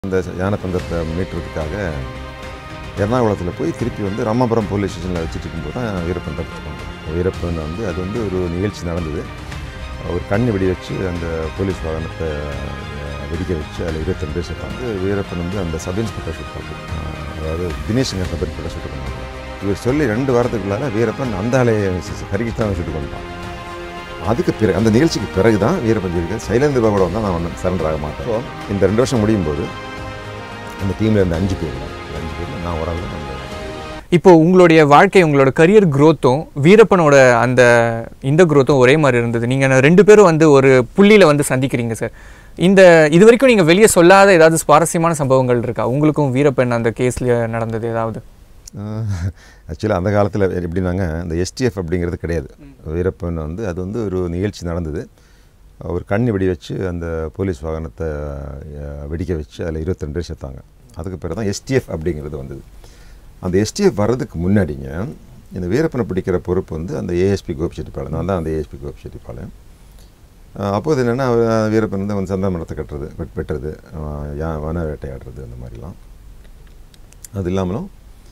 அந்த யானை தந்தத்தை மீட்டுறதுக்காக எர்ணாகுளத்தில் போய் திருப்பி வந்து ராமாபுரம் போலீஸ் ஸ்டேஷனில் வச்சுட்டு இருக்கும்போது தான் வீரப்பன் தப்பிச்சுப்பாங்க வீரப்பன் வந்து அது வந்து ஒரு நிகழ்ச்சி நடந்தது ஒரு கண்ணு வெடி வச்சு அந்த போலீஸ் வாகனத்தை அஹ், வெடிக்க வச்சு அதில் இருபத்தெண்டு பேர் சேர்த்தாங்க வீரப்பன் வந்து அந்த சப் இன்ஸ்பெக்டர் ஷூட் பண்ணாங்க அதாவது தினேஷுங்க சப் இன்ஸ்பெக்டர் ஷூட் பண்ணாங்க இவர் சொல்லி ரெண்டு வாரத்துக்குள்ளார வீரப்பன் அந்த ஆலையை கருகித்தான் ஷூட் பண்ணிட்டான் அதுக்கு பிறகு அந்த நிகழ்ச்சிக்கு பிறகு தான் வீரப்பன் சொல்லியிருக்காரு சைலேந்திர பாபோட வந்தால் நான் ஒன்றும் சரண்டர் ஆக மாட்டேன் So, இந்த ரெண்டு வருஷம் முடியும் போது அந்த டீமில் இருந்த அஞ்சு பேர் அந்த அஞ்சு பேரில் நான் ஒரு ஆள் தான் அந்த இப்போ உங்களுடைய வாழ்க்கை உங்களோட கரியர் growth-உம் வீரப்பனோட அந்த இந்த growth-உம் ஒரே மாதிரி இருந்தது நீங்கள் ரெண்டு பேரும் வந்து ஒரு புள்ளியில் வந்து சந்திக்கிறீங்க சார் இந்த இது வரைக்கும் நீங்கள் வெளியே சொல்லாத ஏதாவது சுவாரஸ்யமான சம்பவங்கள் இருக்கா உங்களுக்கும் வீரப்பன் அந்த கேஸில் நடந்தது ஏதாவது ஆக்சுவலாக அந்த காலத்தில் எப்படின்னாங்க இந்த எஸ்டிஎஃப் அப்படிங்கிறது கிடையாது வீரப்பன் வந்து அது வந்து ஒரு நிகழ்ச்சி நடந்தது ஒரு கண்ணு வெடி வச்சு அந்த போலீஸ் வாகனத்தை அஹ், வெடிக்க வச்சு அதில் இருபத்திரெண்டு பேர் சேர்த்தாங்க அதுக்கு பிறகு தான் எஸ்டிஎஃப் அப்படிங்கிறது வந்தது அந்த எஸ்டிஎஃப் வர்றதுக்கு முன்னாடிங்க இந்த வீரப்பனை பிடிக்கிற பொறுப்பு வந்து அந்த ஏஎஸ்பி கோபிச்செட்டிப்பாளையம் நான் தான் அந்த ஏஎஸ்பி கோபிச்செட்டிப்பாளையம் அஹ் அப்போது என்னென்னா வீரப்பன் வந்து வந்து சந்தா மரத்தை கட்டுறது வெட் வெட்டுறது அஹ் யா வன வேட்டையாடுறது அந்த மாதிரிலாம் அது இல்லாமலும்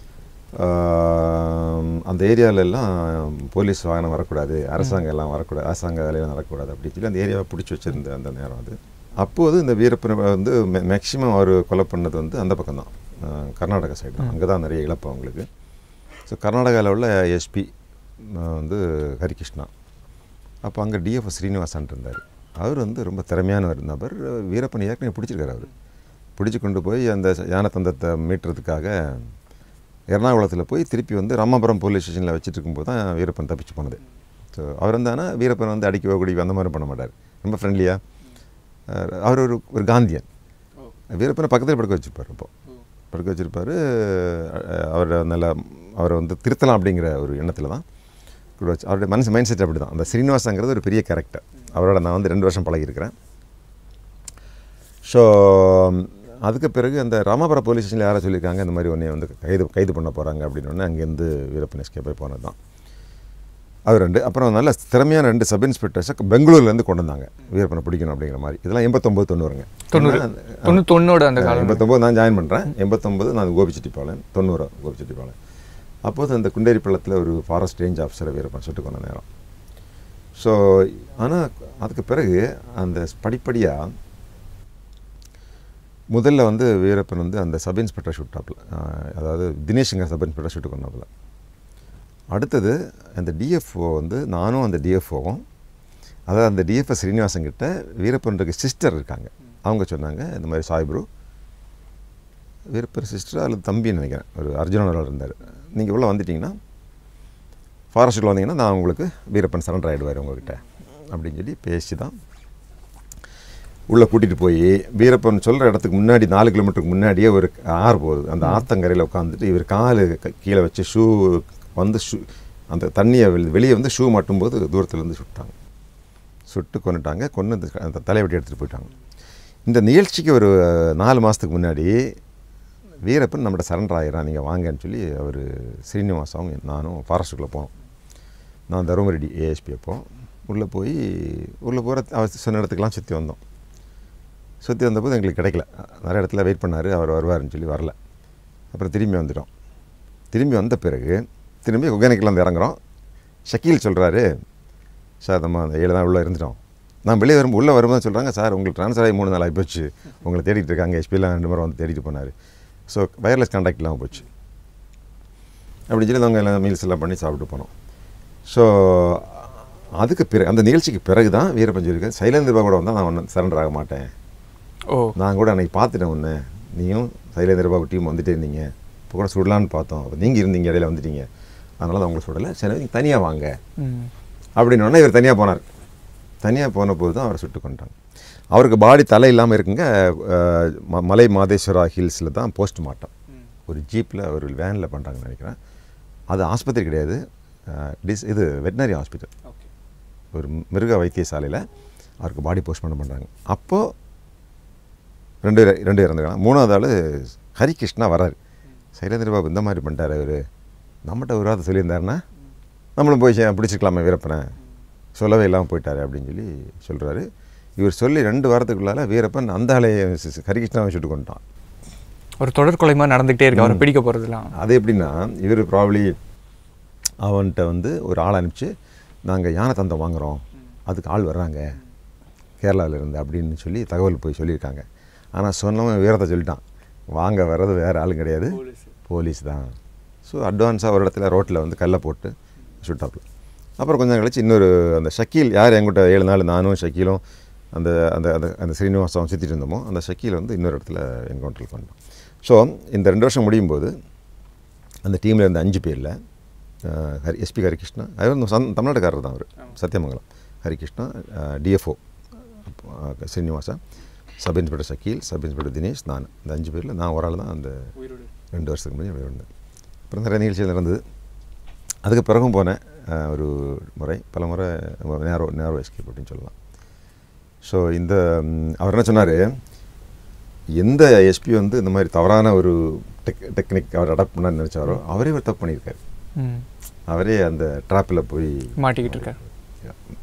ஆம், அந்த ஏரியால எல்லாம் போலீஸ் வாகனம் வரக்கூடாது அரசாங்கம் எல்லாம் வரக்கூடாது அரசாங்க வேலையெல்லாம் நடக்கக்கூடாது அப்படின்னு சொல்லி அந்த ஏரியாவை பிடிச்சி வச்சிருந்த அந்த நேரம் அது அப்போது இந்த வீரப்பனை வந்து மேக்சிமம் அவர் கொலை பண்ணது வந்து அந்த பக்கம் தான் கர்நாடகா சைடு தான் அங்கே தான் நிறைய இழப்பு அவங்களுக்கு ஸோ கர்நாடகாவில் உள்ள எஸ்பி வந்து ஹரிகிருஷ்ணா அப்போ அங்கே டிஎஃப் ஸ்ரீனிவாசன் இருந்தார் அவர் வந்து ரொம்ப திறமையான ஒரு நபர் வீரப்பன் ஏற்கனவே பிடிச்சிருக்காரு அவர் பிடிச்சி கொண்டு போய் அந்த யானை தந்தத்தை மீட்டுறதுக்காக எர்ணாகுளத்தில் போய் திருப்பி வந்து ராமாபுரம் போலீஸ் ஸ்டேஷனில் வச்சுட்டு இருக்கும்போது தான் வீரப்பன் தப்பிச்சு போனது ஸோ அவர் இருந்தானா வீரப்பன் வந்து அடிக்கவோ குடிக்கோ அந்த மாதிரி பண்ண மாட்டார் ரொம்ப ஃப்ரெண்ட்லியாக அவர் ஒரு ஒரு காந்தியன் வீரப்பனை பக்கத்தில் படுக்க வச்சுருப்பார் இப்போ படுக்க வச்சுருப்பார் அவர் நல்ல அவரை வந்து திருத்தலாம் அப்படிங்கிற ஒரு எண்ணத்தில் தான் கூட வச்சு அவருடைய மனசு மைண்ட் செட் அப்படி தான் அந்த ஸ்ரீனிவாசங்கிறது ஒரு பெரிய கேரக்டர் அவரோட நான் வந்து ரெண்டு வருஷம் பழகியிருக்கிறேன் ஸோ அதுக்கு பிறகு அந்த ராமாபுரம் போலீஸ் ஸ்டேஷனில் யாரை சொல்லியிருக்காங்க இந்த மாதிரி ஒன்றே வந்து கைது கைது பண்ண போகிறாங்க அப்படின்னு ஒன்று அங்கேருந்து வீரப்பன் எஸ்கே போய் போனது தான் அவர் ரெண்டு அப்புறம் நல்ல திறமையான ரெண்டு சப் இன்ஸ்பெக்டர்ஸை பெங்களூர்லேருந்து கொண்டு வந்தாங்க வீரப்பனை பிடிக்கணும் அப்படிங்கிற மாதிரி இதெல்லாம் எண்பத்தொம்போது தொண்ணூறுங்க தொண்ணூறு தொண்ணூத்தொன்னோட அந்த காலம் எண்பத்தொம்போது நான் ஜாயின் பண்ணுறேன் எண்பத்தொம்போது நான் கோபிச்செட்டிப்பாளையம் தொண்ணூறு கோபிச்செட்டிப்பாளையம் அப்போது அந்த குண்டேரி பள்ளத்தில் ஒரு ஃபாரஸ்ட் ரேஞ்ச் ஆஃபீஸரை வீரப்பன் சுட்டு கொண்ட நேரம் ஸோ ஆனால் அதுக்கு பிறகு அந்த படிப்படியாக முதல்ல வந்து வீரப்பன் வந்து அந்த சப் இன்ஸ்பெக்டர் ஷூட்டாப்பில் அதாவது தினேஷுங்க சப் இன்ஸ்பெக்டர் ஷூட்டு கொண்டாப்புல அடுத்தது அந்த டிஎஃப்ஓ வந்து நானும் அந்த டிஎஃப்ஓவும் அதாவது அந்த டிஎஃப்ஓ ஸ்ரீனிவாசன் கிட்ட வீரப்பனுக்கு சிஸ்டர் இருக்காங்க அவங்க சொன்னாங்க இந்த மாதிரி சாய்ப்ரு வீரப்பன் சிஸ்டர் அல்லது தம்பின்னு நினைக்கிறேன் ஒரு அர்ஜுனோட இருந்தார் நீங்கள் உள்ளே வந்துட்டீங்கன்னா ஃபாரஸ்ட்டுக்குள்ள வந்தீங்கன்னா நான் உங்களுக்கு வீரப்பன் சரண்டர் ஆகிடுவார் உங்ககிட்ட அப்படின்னு சொல்லி பேசி தான் உள்ளே கூட்டிகிட்டு போய் வீரப்பன் சொல்கிற இடத்துக்கு முன்னாடி நாலு கிலோமீட்டருக்கு முன்னாடியே ஒரு ஆறு போகுது அந்த ஆத்தங்கரையில் உட்காந்துட்டு இவர் காலு க- கீழே வச்சு ஷூ வந்து ஷூ அந்த தண்ணியை வெளி- வெளியே வந்து ஷூ மட்டும்போது தூரத்துலேருந்து சுட்டாங்க சுட்டு கொண்டுட்டாங்க கொண்டு அந்த க- அந்த தலைவெட்டி எடுத்துகிட்டு போயிட்டாங்க இந்த நிகழ்ச்சிக்கு ஒரு நாலு மாதத்துக்கு முன்னாடி வீரப்பன் நம்மகிட்ட சரண்டர் ஆகிறான் நீங்கள் வாங்கன்னு சொல்லி அவர் ஸ்ரீனிவாசாவும் நானும் ஃபாரஸ்ட்டுக்குள்ளே போனோம் நான் தருமரெட்டி ஏஎஸ்பி அப்போ உள்ளே போய் உள்ளே போகிற அவர் சொன்ன இடத்துக்கெல்லாம் சுற்றி வந்தோம் சுற்றி வந்தபோது எங்களுக்கு கிடைக்கல நிறைய இடத்துல வெயிட் பண்ணார் அவர் வருவாருன்னு சொல்லி வரல அப்புறம் திரும்பி வந்துட்டோம் திரும்பி வந்த பிறகு திரும்பி ஒகேனக்கில் வந்து இறங்குறோம் ஷக்கீல் சொல்கிறாரு சார் நம்ம அந்த ஏழு நாள் உள்ளே இருந்துட்டோம் நான் வெளியே வரும் உள்ளே வரும்போது சொல்கிறாங்க சார் உங்களுக்கு ட்ரான்ஸ்ஃபர் ஆகி மூணு நாள் ஆகி போச்சு உங்களை தேடிட்டு இருக்காங்க எஸ்பிலாம் ரெண்டு முறை வந்து தேடிட்டு போனார் ஸோ வயர்லெஸ் கான்டாக்ட் இல்லாமல் போச்சு அப்படின்னு சொல்லி நாங்கள் எல்லாம் மீல்ஸ் எல்லாம் பண்ணி சாப்பிட்டு போனோம் ஸோ அதுக்கு பிறகு அந்த நிகழ்ச்சிக்கு பிறகு தான் வீரப்பன் சொல்லியிருக்காரு சைலேந்திர பாபு கூட வந்தால் நான் ஒன்றும் சரண்டர் ஆக மாட்டேன் ஓ நான் கூட அன்றைக்கி பார்த்துட்டேன் ஒன்று நீயும் சைலேந்திர பாபு டீம் வந்துட்டே இருந்தீங்க இப்போ கூட சுடலான்னு பார்த்தோம் அப்போ நீங்கள் இருந்தீங்க இடையில வந்துட்டீங்க அதனால தான் உங்களை சுடலை சரி நீங்கள் தனியாக வாங்க ம் அப்படின்னு இவர் தனியாக போனார் தனியாக போன போது தான் அவரை சுட்டு கொண்டாங்க அவருக்கு பாடி தலை இல்லாமல் இருக்குங்க அஹ், ம- மலை மாதேஸ்வரா ஹில்ஸில் தான் போஸ்ட் மார்ட்டம் ஒரு ஜீப்பில் ஒரு வேனில் பண்ணுறாங்கன்னு நினைக்கிறேன் அது ஆஸ்பத்திரி கிடையாது அஹ், டிஸ் இது வெட்டினரி ஹாஸ்பிட்டல் ஓகே ஒரு மிருக வைத்தியசாலையில் அவருக்கு பாடி போஸ்ட்மார்ட்டம் பண்ணுறாங்க அப்போது ரெண்டு பேர் ரெண்டு பேர் இறந்துருக்காங்க மூணாவது ஆள் ஹரிகிருஷ்ணா வராரு சைலேந்திர பாபு இந்த மாதிரி பண்ணிட்டாரு அவர் நம்மகிட்ட ஒரு வார்த்தை சொல்லியிருந்தாருன்னா நம்மளும் போய் சே- பிடிச்சிக்கலாமே வீரப்பனை சொல்லவே இல்லாமல் போயிட்டாரு அப்படின்னு சொல்லி சொல்கிறாரு இவர் சொல்லி ரெண்டு வாரத்துக்குள்ளால வீரப்பன் அந்த ஆலையை ஹரிகிருஷ்ணாவை சுட்டு கொண்டுட்டான் ஒரு தொடர் கொலை மாதிரி நடந்துகிட்டே இருக்கு அவரை பிடிக்க போறதுலாம் அது எப்படின்னா இவர் ப்ராப்ளி அவன்கிட்ட வந்து ஒரு ஆள் அனுப்பிச்சு நாங்கள் யானை தந்தம் வாங்குகிறோம் அதுக்கு ஆள் வர்றாங்க கேரளாவில் இருந்து அப்படின்னு சொல்லி தகவல் போய் சொல்லியிருக்காங்க ஆனால் சொன்னவன் வீரத்தை சொல்லிட்டான் வாங்க வர்றது வேறு ஆளும் கிடையாது போலீஸ் தான் ஸோ அட்வான்ஸாக ஒரு இடத்துல ரோட்டில் வந்து கல்லை போட்டு சுட்டாப்புல அப்புறம் கொஞ்சம் கழிச்சு இன்னொரு அந்த ஷக்கீல் யார் என்கிட்ட ஏழு நாள் நானும் ஷக்கீலும் அந்த அந்த அந்த அந்த ஸ்ரீனிவாசம் சுற்றிட்டு இருந்தோமோ அந்த ஷக்கீல் வந்து இன்னொரு இடத்துல என்கவுண்டரில் பண்ணோம் ஸோ இந்த ரெண்டு வருஷம் முடியும் போது அந்த டீமில் இருந்த அஞ்சு பேரில் ஹரி எஸ்பி ஹரிகிருஷ்ணா அவர் வந்து சந் தமிழ்நாட்டுக்காரர் தான் அவர் Sathyamangalam Harikrishna DFO Srinivasa sub inspector Shakeel sub inspector Dinesh நான் இந்த அஞ்சு பேரில் நான் ஒரு ஆள் தான் அந்த ரெண்டு வருஷத்துக்கு முன்னாடி இருந்தேன் அப்புறம் நிறைய நிகழ்ச்சிகள் நடந்தது அதுக்கு பிறகும் போனேன் அஹ், ஒரு முறை பல முறை நேரோ நேரோ எஸ்கேப் அப்படின்னு சொல்லலாம் ஸோ இந்த ம், அவர் என்ன சொன்னார் எந்த எஸ்பி வந்து இந்த மாதிரி தவறான ஒரு டெக் டெக்னிக் அவர் அடாப்ட் பண்ண நினச்சாரோ அவரே ஒரு தப்பு பண்ணியிருக்காரு ம் அவரே அந்த ட்ராப்பில் போய் மாட்டிக்கிட்டு இருக்காரு